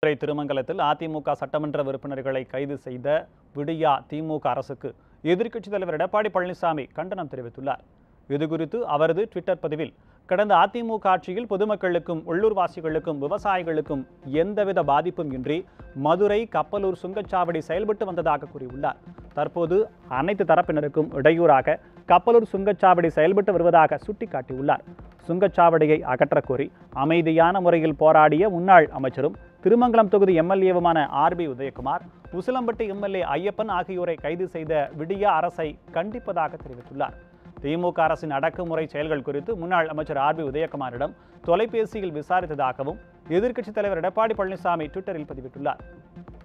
மதுரை திருமங்கலத்தில் அதிமுக சட்டமன்ற உறுப்பினர்களை கைது செய்த விடியா திமுக அரசுக்கு எதிர்க்கட்சித் தலைவர் எடப்பாடி பழனிசாமி கண்டனம் தெரிவித்துள்ளார் இதுகுறித்து அவரது ட்விட்டர் பதிவில் கடந்த அதிமுக ஆட்சியில் பொதுமக்களுக்கும் உள்ளூர்வாசிகளுக்கும் விவசாயிகளுக்கும் எந்தவித பாதிப்பும் இன்றி மதுரை கப்பலூர் சுங்கச்சாவடி செயல்பட்டு வந்ததாக கூறியுள்ளார் தற்போது அனைத்து தரப்பினருக்கும் இடையூறாக கப்பலூர் சுங்கச்சாவடி செயல்பட்டு வருவதாக சுட்டிக்காட்டியுள்ளார் சுங்கச்சாவடியை அகற்றக் கோரி அமைதியான முறையில் போராடிய முன்னாள் அமைச்சரும் திருமங்கலம் தொகுதி எம்எல்ஏவுமான ஆர்பி உதயகுமார் உசிலம்பட்டி எம்எல்ஏ ஐயப்பன் ஆகியோரை கைது செய்த விடியா அரசை கண்டிப்பதாக தெரிவித்துள்ளார் திமுக அரசின் அடக்குமுறை செயல்கள் குறித்து முன்னாள் அமைச்சர் ஆர்பி உதயகுமாரிடம் தொலைபேசியில் விசாரித்ததாகவும் எதிர்க்கட்சித் தலைவர் எடப்பாடி பழனிசாமி ட்விட்டரில் பதிவிட்டுள்ளார்